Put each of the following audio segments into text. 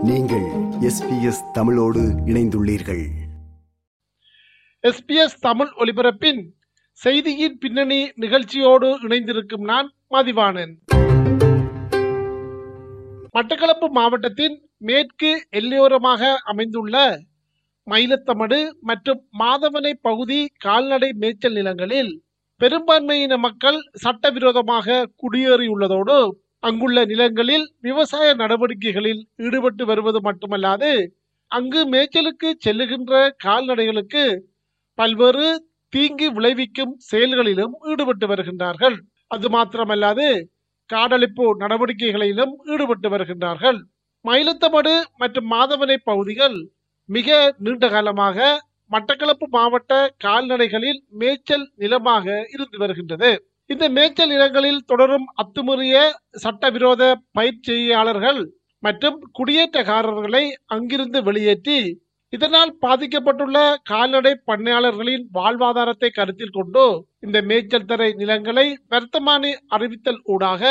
நீங்கள் எஸ்பிஎஸ் தமிழோடு இணைந்துள்ளீர்கள் எஸ்பிஎஸ் தமிழ் ஒலிபரப்பின் செய்தியின் பின்னணி நிகழ்ச்சியோடு இணைந்திருக்கும் நான் மதிவாணன் மட்டக்களப்பு மாவட்டத்தின் மேற்கு எல்லையோரமாக அமைந்துள்ள மயிலத்தமடு மற்றும் மாதவனை பகுதி கால்நடை மேய்ச்சல் நிலங்களில் பெரும்பான்மையின மக்கள் சட்டவிரோதமாக குடியேறியுள்ளதோடு அங்குள்ள நிலங்களில் விவசாய நடவடிக்கைகளில் ஈடுபட்டு வருவது மட்டுமல்லாது அங்கு மேய்ச்சலுக்கு செல்லுகின்ற கால்நடைகளுக்கு பல்வேறு தீங்கு விளைவிக்கும் செயல்களிலும் ஈடுபட்டு வருகின்றார்கள் அது மாத்திரமல்லாது காடழிப்பு நடவடிக்கைகளிலும் ஈடுபட்டு வருகின்றார்கள் மயிலத்தமடு மற்றும் மாதவனை பகுதிகள் மிக நீண்ட காலமாக மட்டக்களப்பு மாவட்ட கால்நடைகளில் மேய்ச்சல் நிலமாக இருந்து வருகின்றது இந்த மேய்ச்சல் நிலங்களில் தொடரும் அத்துமீறிய சட்டவிரோத பயிற்சியாளர்கள் மற்றும் குடியேற்றக்காரர்களை அங்கிருந்து வெளியேற்றி இதனால் பாதிக்கப்பட்டுள்ள கால்நடை பண்ணையாளர்களின் வாழ்வாதாரத்தை கருத்தில் கொண்டு இந்த மேய்ச்சல் தரை நிலங்களை வர்த்தமானி அறிவித்தல் ஊடாக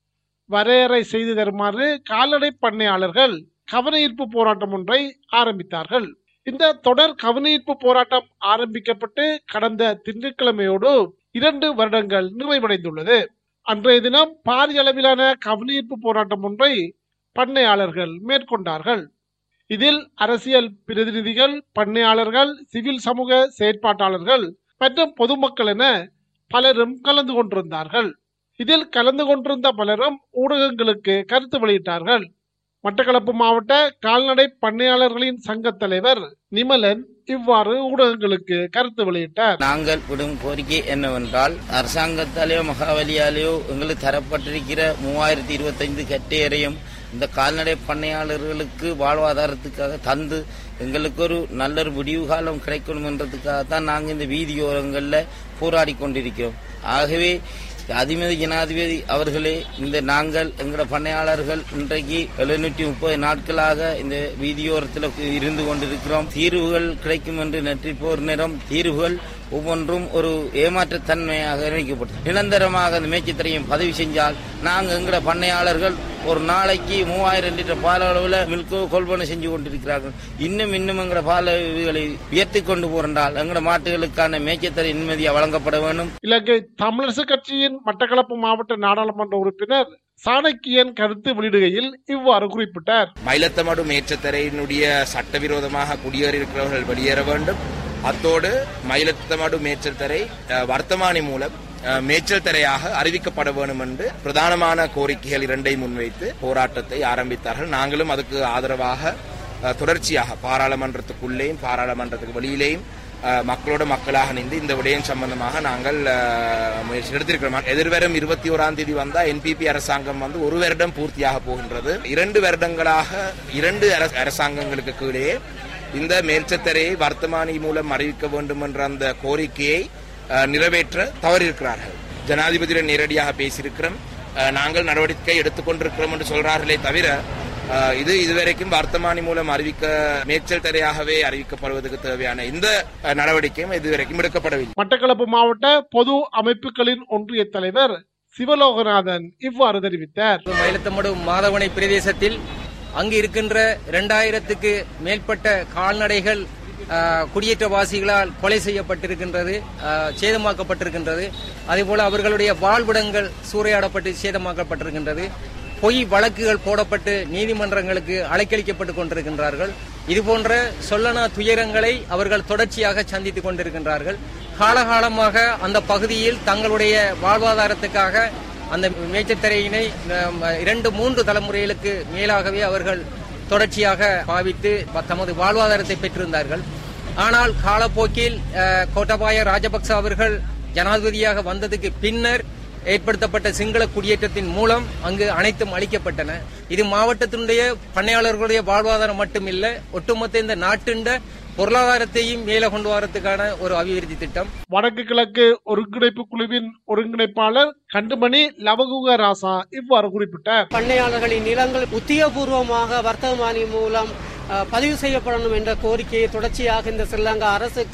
வரையறை செய்து தருமாறு கால்நடை பண்ணையாளர்கள் கவனஈர்ப்பு போராட்டம் ஒன்றை ஆரம்பித்தார்கள் இந்த தொடர் கவனஈர்ப்பு போராட்டம் ஆரம்பிக்கப்பட்டு கடந்த திங்கட்கிழமையோடு இரண்டு வருடங்கள் நிறைவடைந்துள்ளது அன்றைய தினம் பாரிய அளவிலான கவனஈர்ப்பு போராட்டம் ஒன்றை பண்ணையாளர்கள் மேற்கொண்டார்கள் இதில் அரசியல் பிரதிநிதிகள் பண்ணையாளர்கள் சிவில் சமூக செயற்பாட்டாளர்கள் மற்றும் பொதுமக்கள் என பலரும் கலந்து கொண்டிருந்தார்கள் இதில் கலந்து கொண்டிருந்த பலரும் ஊடகங்களுக்கு கருத்து வெளியிட்டார்கள் மட்டக்களப்பு மாவட்ட கால்நடை பண்ணையாளர்களின் சங்க தலைவர் நிமலன் இவ்வாறு ஊடகங்களுக்கு கருத்து வெளியிட்டார் நாங்கள் விடும் கோரிக்கை என்னவென்றால் அரசாங்கத்தாலேயோ மகாவலியாலேயோ எங்களுக்கு தரப்பட்டிருக்கிற மூவாயிரத்தி இருபத்தைந்து கட்டையரையும் இந்த கால்நடை பண்ணையாளர்களுக்கு வாழ்வாதாரத்துக்காக தந்து எங்களுக்கு ஒரு நல்ல ஒரு விடிவு காலம் கிடைக்கணும் என்றதுக்காக தான் நாங்கள் இந்த வீதியோரங்களில் போராடி கொண்டிருக்கிறோம் ஆகவே அதிபதி ஜனாதிபதி அவர்களே இந்த நாங்கள் எங்களோட பண்ணையாளர்கள் இன்றைக்கு எழுநூற்றி முப்பது நாட்களாக இந்த வீதியோரத்தில் இருந்து கொண்டிருக்கிறோம் தீர்வுகள் கிடைக்கும் என்று நெற்றிப்போர் நேரம் தீர்வுகள் ஒவ்வொன்றும் ஒரு ஏமாற்றத்தன்மையாக நினைக்கப்பட்டது நிரந்தரமாக அந்த மேய்ச்சித்தரையும் பதவி செஞ்சால் நாங்கள் எங்களோட பண்ணையாளர்கள் ஒரு நாளைக்கு மூவாயிரம் லிட்டர் பால் அளவில் மில்கோ கொள்வனை செஞ்சு கொண்டிருக்கிறார்கள் இன்னும் இன்னும் எங்களோட பால் இதுகளை உயர்த்தி கொண்டு போறால் எங்களோட மாட்டுகளுக்கான மேய்ச்சத்தரை நிம்மதியாக வழங்கப்பட வேண்டும் இலங்கை தமிழரசு கட்சியின் மட்டக்களப்பு மாவட்ட நாடாளுமன்ற உறுப்பினர் சாணக்கியன் கருத்து வெளியிடுகையில் இவ்வாறு குறிப்பிட்டார் மயிலத்தமடு மேற்றத்தரையினுடைய சட்டவிரோதமாக குடியேறியிருக்கிறவர்கள் வெளியேற வேண்டும் அத்தோடு மயிலத்தமடு மேய்ச்சல் தரை அஹ், வர்த்தமானி மூலம் அஹ், மேய்ச்சல் தரையாக அறிவிக்கப்பட வேண்டும் என்று பிரதானமான கோரிக்கைகள் இரண்டை முன்வைத்து போராட்டத்தை ஆரம்பித்தார்கள் நாங்களும் அதுக்கு ஆதரவாக அஹ், தொடர்ச்சியாக பாராளுமன்றத்துக்குள்ளேயும் பாராளுமன்றத்துக்கு வெளியிலேயும் அஹ், மக்களோட மக்களாக நின்று இந்த விடயம் சம்பந்தமாக நாங்கள் அஹ், முயற்சி எடுத்திருக்கிறோம் எதிர்வரும் இருபத்தி ஓராம் தேதி வந்தா என்பிபி அரசாங்கம் வந்து ஒரு வருடம் பூர்த்தியாக போகின்றது இரண்டு வருடங்களாக இரண்டு அரச- அரசாங்கங்களுக்கு கீழே இந்த மேல்ச்சத்தரையை வர்த்தமானி மூலம் அறிவிக்க வேண்டும் என்ற அந்த கோரிக்கையை அஹ், நிறைவேற்ற தவறியிருக்கிறார்கள் ஜனாதிபதியுடன் நேரடியாக பேசியிருக்கிறோம் அஹ், நாங்கள் நடவடிக்கை எடுத்துக்கொண்டிருக்கிறோம் என்று சொல்றார்களே தவிர அஹ், இது இதுவரைக்கும் வர்த்தமானி மூலம் அறிவிக்க மேய்ச்சல் தரையாகவே அறிவிக்கப்படுவதற்கு தேவையான இந்த அஹ், நடவடிக்கையும் இதுவரைக்கும் எடுக்கப்படவில்லை மட்டக்களப்பு மாவட்ட பொது அமைப்புகளின் ஒன்றிய தலைவர் சிவலோகநாதன் இவ்வாறு தெரிவித்தார் மயிலத்தமடு மாதவனை பிரதேசத்தில் அங்கு இருக்கின்ற இரண்டாயிரத்துக்கு மேற்பட்ட கால்நடைகள் ஆ, குடியேற்றவாசிகளால் கொலை செய்யப்பட்டிருக்கின்றது ஆ, சேதமாக்கப்பட்டிருக்கின்றது அதேபோல அவர்களுடைய வாழ்விடங்கள் சூறையாடப்பட்டு சேதமாக்கப்பட்டிருக்கின்றது பொய் வழக்குகள் போடப்பட்டு நீதிமன்றங்களுக்கு அலைக்கழிக்கப்பட்டுக் கொண்டிருக்கின்றார்கள் இதுபோன்ற சொல்லனா துயரங்களை அவர்கள் தொடர்ச்சியாக சந்தித்துக் கொண்டிருக்கின்றார்கள் காலகாலமாக அந்த பகுதியில் தங்களுடைய வாழ்வாதாரத்துக்காக அந்த மேய்ச்சத்தரையினை ஆம், இரண்டு மூன்று தலைமுறைகளுக்கு மேலாகவே அவர்கள் தொடர்ச்சியாக பாவித்து ப- தமது வாழ்வாதாரத்தை பெற்றிருந்தார்கள் ஆனால் காலப்போக்கில் அஹ், கோட்டபாய ராஜபக்ச அவர்கள் ஜனாதிபதியாக வந்ததுக்கு பின்னர் ஏற்படுத்தப்பட்ட சிங்கள குடியேற்றத்தின் மூலம் அங்கு அனைத்தும் அளிக்கப்பட்டன இது மாவட்டத்தினுடைய பண்ணையாளர்களுடைய வாழ்வாதாரம் மட்டுமில்லை ஒட்டுமொத்த இந்த நாட்டின் பொருளாதாரத்தையும் மேலே கொண்டு வரதுக்கான ஒரு அபிவிருத்தி திட்டம் வடக்கு கிழக்கு ஒருங்கிணைப்பு குழுவின் ஒருங்கிணைப்பாளர் கண்டுமணி லவகுக ராசா இவ்வாறு குறிப்பிட்டார் பண்ணையாளர்களின் நிலங்கள் உத்தியோகபூர்வமாக வர்த்தமானி மூலம் அஹ், பதிவு செய்யப்படணும் என்ற கோரிக்கையை தொடர்ச்சியாக இந்த ஸ்ரீலங்கா அரசுக்கும்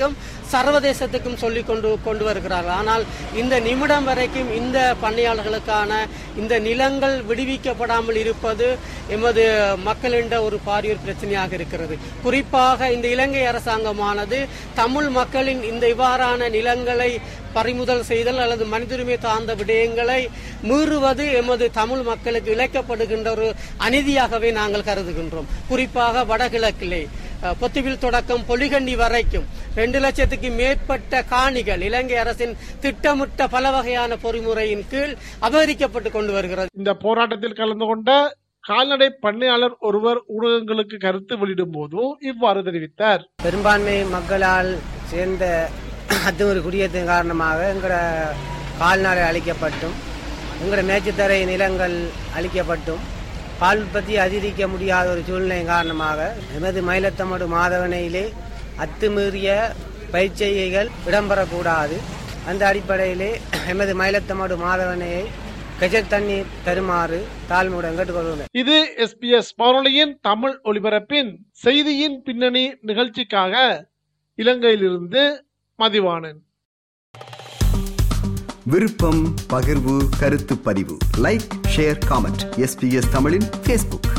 சர்வதேசத்துக்கும் சொல்லிக் கொண்டு கொண்டு வருகிறார்கள் ஆனால் இந்த நிமிடம் வரைக்கும் இந்த பண்ணையாளர்களுக்கான இந்த நிலங்கள் விடுவிக்கப்படாமல் இருப்பது எமது மக்களின் ஒரு பாரிய ஒரு பிரச்சனையாக இருக்கிறது குறிப்பாக இந்த இலங்கை அரசாங்கமானது தமிழ் மக்களின் இந்த இவ்வாறான நிலங்களை பறிமுதல் செய்தல் அல்லது மனிதுரிமை சார்ந்த விடயங்களை மீறுவது எமது தமிழ் மக்களுக்கு இழைக்கப்படுகின்ற ஒரு அநீதியாகவே நாங்கள் கருதுகின்றோம் குறிப்பாக வடகிழக்கிலே அஹ், பொத்துவில் தொடக்கம் பொலிகண்டி வரைக்கும் ரெண்டு லட்சத்துக்கு மேற்பட்ட காணிகள் இலங்கை அரசின் திட்டமிட்ட பல வகையான பொறிமுறையின் கீழ் அபகரிக்கப்பட்டு கொண்டு வருகிறது இந்த போராட்டத்தில் கலந்து கொண்ட கால்நடை பண்ணையாளர் ஒருவர் ஊடகங்களுக்கு கருத்து வெளியிடும் போது இவ்வாறு தெரிவித்தார் பெரும்பான்மை மக்களால் சேர்ந்த அத்துமீறி குடியேற்றத்தின் காரணமாக எங்களோட கால்நடை அழிக்கப்பட்டும் எங்களோட மேய்ச்சத்தரை நிலங்கள் அழிக்கப்பட்டும் பால் உற்பத்தி அதிகரிக்க முடியாத ஒரு சூழ்நிலையின் காரணமாக எமது மயிலத்தமடு மாதவனையிலே அத்துமீறிய பயிற்சிகைகள் இடம்பெறக்கூடாது அந்த அடிப்படையிலே எமது மயிலத்தமடு மாதவனையை கெஜர் தண்ணீர் தருமாறு தாழ்மையுடன் கேட்டுக்கொள்கிறேன் இது எஸ்பிஎஸ் வானொலியின் தமிழ் ஒலிபரப்பின் செய்தியின் பின்னணி நிகழ்ச்சிக்காக இலங்கையிலிருந்து மதிவாணன் விருப்பம் பகிர்வு கருத்து பதிவு லைக் ஷேர் காமெண்ட் எஸ்பிஎஸ் தமிழின் ஃபேஸ்புக்